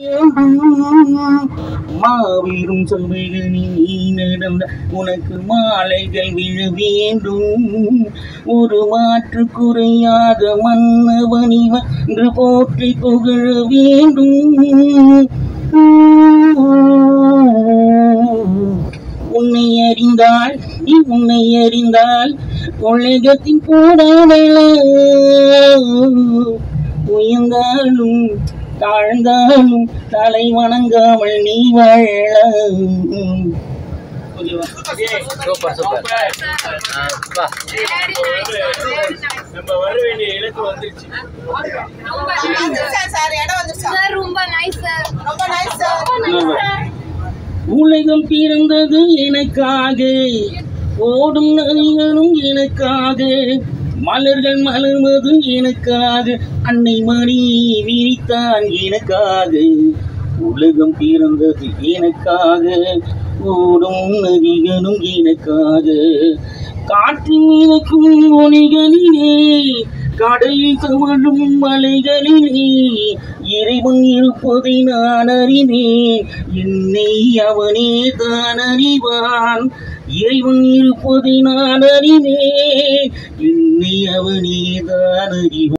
மாபெரும் சபைகளில் நீ நடந்த உனக்கு மாலைகள் விழ வேண்டும் ஒரு மாற்று குறையாத மன்னவனிவன் என்று போற்றி புகழ வேண்டும் உன்னை அறிந்தால் நீ உன்னை அறிந்தால் உலகத்தின் போடாதல உயர்ந்தாலும் தாழ்ந்தாலும் தலை வணங்காமல் நீ வாழ சூப்பர் சூப்பர் வா நம்ம வர வேண்டிய இலக்கு வந்துருச்சு சார் இடம் வந்துருச்சா சார் ரொம்ப நைஸ் சார் ரொம்ப நைஸ் சார் உலகம் பிறந்தது எனக்காக ஓடும் நதிகளும் எனக்காக மலர்கள் மலர்வது எனக்காக அன்னை மணி விரித்தான் எனக்காக உலகம் பிறந்தது எனக்காக ஓடும் நதிகளும் எனக்காக காற்றின் மிதக்கும் ஒளிகளிலே கடலில் தவழும் மலைகளிலே இறைவன் இருப்பதை நான் அறிவேன் என்னை அவனே தான் அறிவான் இறைவன் இருப்பதை நான் அறிவேன் என்னை அவனே தான் அறிவான்